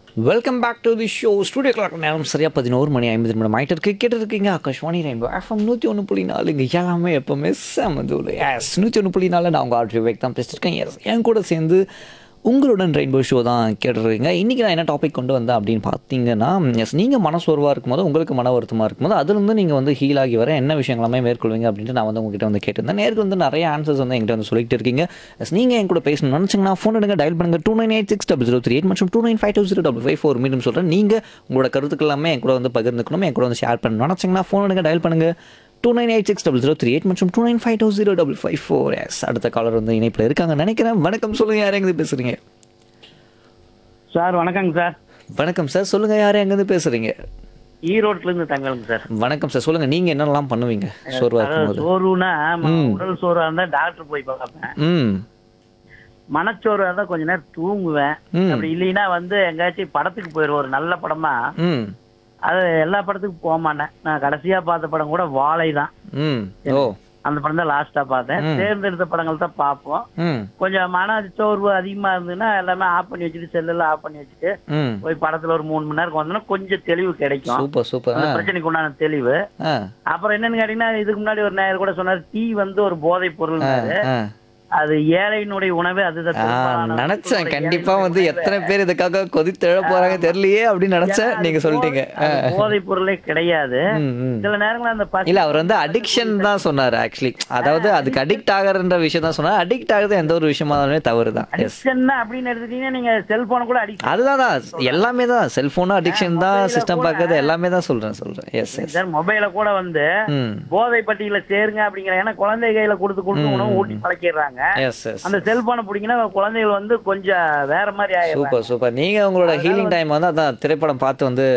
Welcome back to the show studio clock நேரம் சரியாக பதினோரு மணி ஐம்பது நிமிடம் ஆகிட்டு இருக்கு கேட்டு இருக்கீங்க ஆகாஷ்வாணி ரெயின்போ எஃப்எம் நூற்றி ஒன்று புள்ளி நாலு இங்கே எல்லாமே எப்போவுமே செமதூள் எஸ் நூற்றி ஒன்று புள்ளி நாலு நான் உங்கள் ஆர்டர் வேக் தான் பேசியிருக்கேன் எஸ் என் கூட சேர்ந்து உங்களுடன் ரெயின்போ ஷோ தான் கேட்டுருக்கீங்க இன்றைக்கி நான் என்ன டாபிக் கொண்டு வந்தேன் அப்படின்னு பார்த்தீங்கன்னா எஸ் நீங்கள் மனசோர்வாக இருக்கும்போது உங்களுக்கு மன வருத்தமாக இருக்கும்போது அதுலேருந்து நீங்கள் வந்து ஹீல் ஆகி வர என்ன விஷயங்களாமே மேற்கொள்வீங்க அப்படின்ட்டு நான் வந்து உங்ககிட்ட வந்து கேட்டிருந்தேன் நேருக்கு வந்து நிறைய ஆன்சர்ஸ் வந்து என்கிட்ட வந்து சொல்லிட்டு இருக்கீங்க எஸ் நீங்கள் என் கூட பேசணும்னு நினச்சிங்கன்னா ஃபோன் எடுங்க டயல் பண்ணுங்கள் two nine eight six double zero three eight மற்றும் two nine five two zero double five four மீண்டும் சொல்கிறேன் நீங்கள் உங்களோட கருத்துக்கள் எல்லாமே என் கூட வந்து பகிர்ந்துக்கணும் என் கூட வந்து ஷேர் பண்ணணும் நினச்சிங்கன்னா ஃபோன் எடுங்க டயல் பண்ணுங்கள் two nine eight six double zero three eight மற்றும் two nine five two zero double five four yes அடுத்த காலர் வந்து இணைப்பில் இருக்காங்க நினைக்கிறேன் வணக்கம் சொல்லுங்கள் யார் எங்கேருந்து பேசுகிறீங்க சார் வணக்கங்க சார் வணக்கம் சார் சொல்லுங்கள் யார் எங்கேருந்து பேசுகிறீங்க ஈரோட்ல இருந்து தங்கலுங்க சார் வணக்கம் சார் சொல்லுங்கள் நீங்கள் என்னெல்லாம் பண்ணுவீங்க சோர்வாக அதாவது இருக்கும்போது சோறுனா ம- உடல் சோறா இருந்தா டாக்டர் போய் பார்ப்பேன் ம் மனச்சோறு இருந்தா கொஞ்ச நேரம் தூங்குவேன் ம். அப்படி இல்லைன்னா வந்து எங்கேயாச்சும் படத்துக்கு போயிடுவோம் ஒரு நல்ல படமா ம் அது எல்லா படத்துக்கும் போக மாட்டேன் நான் கடைசியா பார்த்த படம் கூட வாழை தான் ம் ஓ அந்த படம் தான் லாஸ்டா பார்த்தேன் தேர்ந்தெடுத்த படங்கள் தான் பார்ப்போம் ம் கொஞ்சம் மன சோர்வு அதிகமா இருந்ததுன்னா எல்லாமே ஆஃப் பண்ணி வச்சுட்டு செல்லெல்லாம் ஆஃப் பண்ணி வச்சுட்டு ம் போய் படத்துல ஒரு மூணு மணி நேரம் வந்தோம்னா கொஞ்சம் தெளிவு கிடைக்கும் சூப்பர் சூப்பர் அந்த ஆ பிரச்சனைக்கு உண்டான தெளிவு ஆ அப்புறம் என்னன்னு கேட்டீங்கன்னா இதுக்கு முன்னாடி ஒரு நேயர் கூட சொன்னார் டீ வந்து ஒரு போதை பொருள் ஆ அது ஏழையினுடைய உணவே அதுதான் ஆ, பெரும்பாலான நினைச்சேன் மக்களுடைய கண்டிப்பா ஏழையினுடைய வந்து உணவே. எத்தனை பேர் இதுக்காக கொதித்து எழ போறாங்க தெரியலையே அப்படின்னு நினைச்சேன் ஏன்னா நீங்க அது சொல்லிட்டீங்க போதை- அது போதை பொருளே கிடையாது ம், ம். சில நேரங்கள்ல அந்த பசி இல்ல அவர் வந்து அடிக்ஷன் தான் சொன்னாரு ஆக்சுவலி அதாவது அதுக்கு அடிக்ட் ஆகிறன்ற விஷயம் தான் சொன்னார் அடிக்ட் ஆகுறது எந்த ஒரு விஷயமா இருந்தாலுமே தவறு தான் எஸ் அடிக்ஷன் அப்படின்னு எடுத்துட்டீங்கன்னா நீங்க செல்போன் கூட அடிக்ஷன் அதுதான் தான் எல்லாமே தான் செல்போனும் அடிக்ஷன் தான் mobile-ல சிஸ்டம் கூட- பார்க்கறது எல்லாமே தான் சொல்றேன் சொல்றேன் எஸ் எஸ் சார் மொபைல கூட வந்து ம் போதை பட்டியல சேருங்க அப்படிங்கிற ஏன்னா குழந்தை கையில கொடுத்து கொடுத்து உணவு ஊட்டி பழக்கிடுறாங்க எஸ் எஸ் அந்த செல்போனை பிடிங்கன்னா குழந்தைகள் வந்து கொஞ்சம் வேற மாதிரி ஆயிடுறாங்க சூப்பர் சூப்பர் நீங்க உங்களோட ஹீலிங் டைம் வந்து அதான் திரைப்படம் பார்த்து வந்து